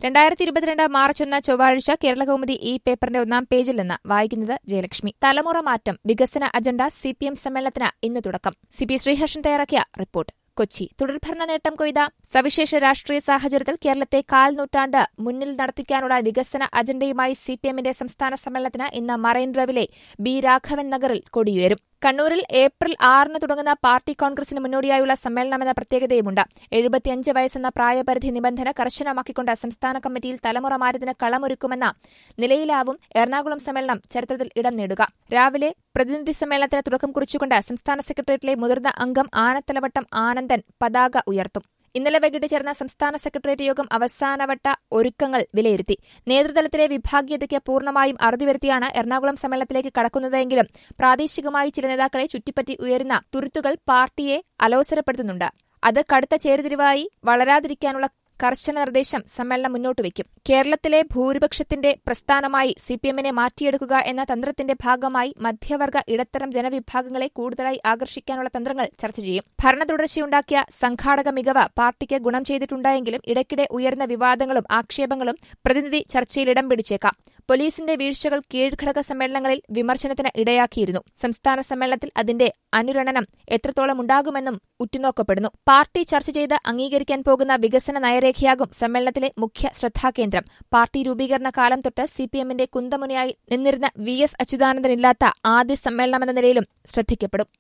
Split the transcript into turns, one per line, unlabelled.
രണ്ടായിരത്തി ഇരുപത്തിരണ്ട് മാർച്ച് ഒന്ന് ചൊവ്വാഴ്ച കേരളകൗമുദി ഈ പേപ്പറിന്റെ ഒന്നാം പേജിൽ നിന്ന് വായിക്കുന്നത് ജയലക്ഷ്മി തലമുറ മാറ്റം വികസന അജണ്ട സിപിഎം സമ്മേളനത്തിന് ഇന്ന് തുടക്കം സി പി ശ്രീഹർഷൻ തയ്യാറാക്കിയ റിപ്പോർട്ട് കൊച്ചി തുടർഭരണ നേട്ടം കൊയ്ത സവിശേഷ രാഷ്ട്രീയ സാഹചര്യത്തിൽ കേരളത്തെ കാൽ നൂറ്റാണ്ട് മുന്നിൽ നടത്തിക്കാനുള്ള വികസന അജണ്ടയുമായി സിപിഎമ്മിന്റെ സംസ്ഥാന സമ്മേളനത്തിന് ഇന്ന് മറൈൻ ഡ്രൈവിലെ ബി രാഘവൻ നഗറിൽ കൊടിയുയരും കണ്ണൂരിൽ ഏപ്രിൽ ആറിന് തുടങ്ങുന്ന പാർട്ടി കോൺഗ്രസിന് മുന്നോടിയായുള്ള സമ്മേളനമെന്ന പ്രത്യേകതയുമുണ്ട് എഴുപത്തിയഞ്ച് വയസ്സെന്ന പ്രായപരിധി നിബന്ധന കർശനമാക്കിക്കൊണ്ട് സംസ്ഥാന കമ്മിറ്റിയിൽ തലമുറ മാറ്റത്തിന് കളമൊരുക്കുമെന്ന നിലയിലാവും എറണാകുളം സമ്മേളനം ചരിത്രത്തിൽ ഇടം നേടുക രാവിലെ പ്രതിനിധി സമ്മേളനത്തിന് തുടക്കം കുറിച്ചുകൊണ്ട് സംസ്ഥാന സെക്രട്ടേറിയറ്റിലെ മുതിർന്ന അംഗം ആനത്തലവട്ടം ആനന്ദൻ പതാക ഉയർത്തും ഇന്നലെ വൈകിട്ട് ചേർന്ന സംസ്ഥാന സെക്രട്ടേറിയറ്റ് യോഗം അവസാനവട്ട ഒരുക്കങ്ങൾ വിലയിരുത്തി നേതൃതലത്തിലെ വിഭാഗീയതയ്ക്ക് പൂർണ്ണമായും അറുതി വരുത്തിയാണ് എറണാകുളം സമ്മേളനത്തിലേക്ക് കടക്കുന്നതെങ്കിലും പ്രാദേശികമായി ചില നേതാക്കളെ ചുറ്റിപ്പറ്റി ഉയരുന്ന തുരുത്തുകൾ പാർട്ടിയെ അലോസരപ്പെടുത്തുന്നുണ്ട് അത് കടുത്ത ചേരുതിരിവായി വളരാതിരിക്കാനുള്ള കർശന നിർദ്ദേശം സമ്മേളനം മുന്നോട്ട് വയ്ക്കും കേരളത്തിലെ ഭൂരിപക്ഷത്തിന്റെ പ്രസ്ഥാനമായി സിപിഎമ്മിനെ മാറ്റിയെടുക്കുക എന്ന തന്ത്രത്തിന്റെ ഭാഗമായി മധ്യവർഗ ഇടത്തരം ജനവിഭാഗങ്ങളെ കൂടുതലായി ആകർഷിക്കാനുള്ള തന്ത്രങ്ങൾ ചർച്ച ചെയ്യും ഭരണ തുടർച്ചയുണ്ടാക്കിയ സംഘാടക മികവ് പാർട്ടിക്ക് ഗുണം ചെയ്തിട്ടുണ്ടായെങ്കിലും ഇടയ്ക്കിടെ ഉയർന്ന വിവാദങ്ങളും ആക്ഷേപങ്ങളും പ്രതിനിധി ചർച്ചയിൽ ഇടം പിടിച്ചേക്കാം പോലീസിന്റെ വീഴ്ചകൾ കീഴ്ഘടക സമ്മേളനങ്ങളിൽ വിമർശനത്തിന് ഇടയാക്കിയിരുന്നു സംസ്ഥാന സമ്മേളനത്തിൽ അതിന്റെ അനുരണനം എത്രത്തോളം ഉണ്ടാകുമെന്നും ഉറ്റുനോക്കപ്പെടുന്നു പാർട്ടി ചർച്ച ചെയ്ത് അംഗീകരിക്കാൻ പോകുന്ന വികസന നയരേഖയാകും സമ്മേളനത്തിലെ മുഖ്യ ശ്രദ്ധാകേന്ദ്രം പാർട്ടി രൂപീകരണ കാലം തൊട്ട് സിപിഎമ്മിന്റെ കുന്തമുനയായി നിന്നിരുന്ന വി എസ് അച്യുതാനന്ദനില്ലാത്ത ആദ്യ സമ്മേളനമെന്ന നിലയിലും ശ്രദ്ധിക്കപ്പെടും